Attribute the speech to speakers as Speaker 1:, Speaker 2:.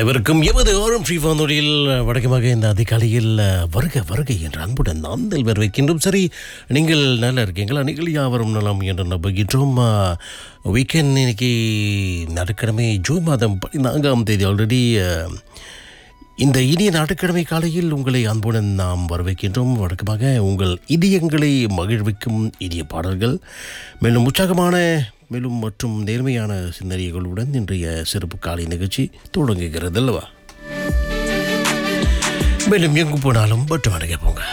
Speaker 1: அனைவருக்கும் எமது ஆரம் ஸ்ரீ வானொலியில் வழக்கமாக இந்த அதிகாலையில் வருக வருகை என்ற அன்புடன் நாம் நல்வர் வைக்கின்றோம் சரி நீங்கள் நல்லா இருக்கீங்களா நீங்கள் யாவரும் நலம் என்று நம்புகின்றோம் வீக்கெண்ட் இன்னைக்கு ஞாயிற்றுக்கிழமை ஜூன் மாதம் பதினான்காம் தேதி ஆல்ரெடி இந்த இனிய ஞாயிற்றுக்கிழமை காலையில் உங்களை அன்புடன் நாம் வரவேற்கின்றோம் வழக்கமாக உங்கள் இதயங்களை மகிழ்விக்கும் இனிய பாடல்கள் மேலும் உற்சாகமான மேலும் மற்றும் நேர்மையான சிந்தனைகளுடன் இன்றைய சிறப்பு காலை நிகழ்ச்சி தொடங்குகிறது அல்லவா மேலும் எங்கு போனாலும் பட்டு வணங்க போங்க